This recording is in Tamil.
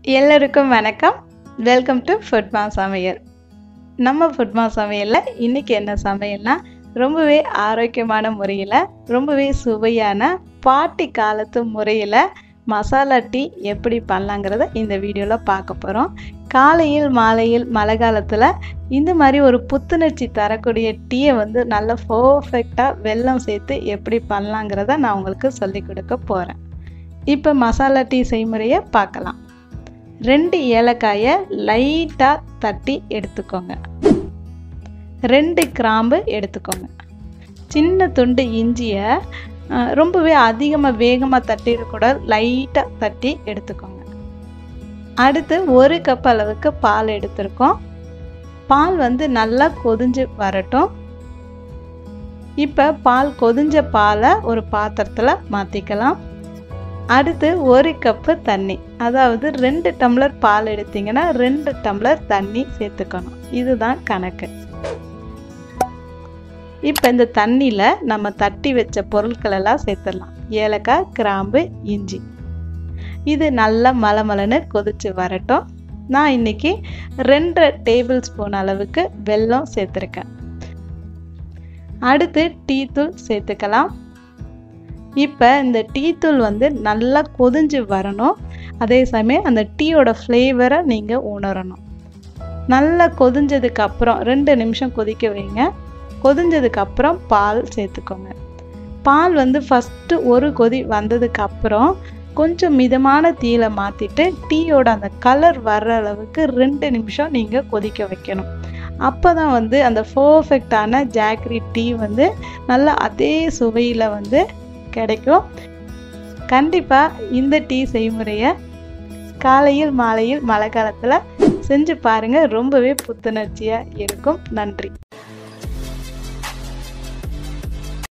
எல்லோருக்கும் வணக்கம் வெல்கம் டு ஃபுட்மா சமையல் நம்ம ஃபுட்மா சமையலில் இன்றைக்கி என்ன சமையல்னா ரொம்பவே ஆரோக்கியமான முறையில் ரொம்பவே சுவையான பாட்டி காலத்து முறையில் மசாலா டீ எப்படி பண்ணலாங்கிறத இந்த வீடியோவில் பார்க்க போகிறோம் காலையில் மாலையில் மழை காலத்தில் இந்த மாதிரி ஒரு புத்துணர்ச்சி தரக்கூடிய டீயை வந்து நல்ல பர்ஃபெக்டாக வெல்லம் சேர்த்து எப்படி பண்ணலாங்கிறத நான் உங்களுக்கு சொல்லிக் கொடுக்க போகிறேன் இப்போ மசாலா டீ செய்முறையை பார்க்கலாம் ரெண்டு ஏலக்காயை லைட்டாக தட்டி எடுத்துக்கோங்க ரெண்டு கிராம்பு எடுத்துக்கோங்க சின்ன துண்டு இஞ்சியை ரொம்பவே அதிகமாக வேகமாக தட்டிடக்கூடாது லைட்டாக தட்டி எடுத்துக்கோங்க அடுத்து ஒரு கப் அளவுக்கு பால் எடுத்திருக்கோம் பால் வந்து நல்லா கொதிஞ்சு வரட்டும் இப்போ பால் கொதிஞ்ச பாலை ஒரு பாத்திரத்தில் மாற்றிக்கலாம் அடுத்து ஒரு கப்பு தண்ணி அதாவது ரெண்டு டம்ளர் பால் எடுத்தீங்கன்னா ரெண்டு டம்ளர் தண்ணி சேர்த்துக்கணும் இதுதான் கணக்கு இப்போ இந்த தண்ணியில் நம்ம தட்டி வச்ச பொருட்கள் எல்லாம் சேர்த்துடலாம் ஏலக்காய் கிராம்பு இஞ்சி இது நல்லா மலமலன்னு கொதிச்சு வரட்டும் நான் இன்னைக்கு ரெண்டு டேபிள் ஸ்பூன் அளவுக்கு வெல்லம் சேர்த்துருக்கேன் அடுத்து டீ தூள் சேர்த்துக்கலாம் இப்போ இந்த டீ தூள் வந்து நல்லா கொதிஞ்சு வரணும் அதே சமயம் அந்த டீயோட ஃப்ளேவரை நீங்கள் உணரணும் நல்லா கொதிஞ்சதுக்கு அப்புறம் ரெண்டு நிமிஷம் கொதிக்க வைங்க கொதிஞ்சதுக்கு அப்புறம் பால் சேர்த்துக்கோங்க பால் வந்து ஃபஸ்ட்டு ஒரு கொதி வந்ததுக்கு அப்புறம் கொஞ்சம் மிதமான தீயில மாற்றிட்டு டீயோட அந்த கலர் வர்ற அளவுக்கு ரெண்டு நிமிஷம் நீங்கள் கொதிக்க வைக்கணும் அப்போ தான் வந்து அந்த பர்ஃபெக்டான ஜாக்ரி டீ வந்து நல்லா அதே சுவையில் வந்து கிடைக்கும் கண்டிப்பாக இந்த டீ செய்முறையை காலையில் மாலையில் மழை காலத்தில் செஞ்சு பாருங்கள் ரொம்பவே புத்துணர்ச்சியாக இருக்கும் நன்றி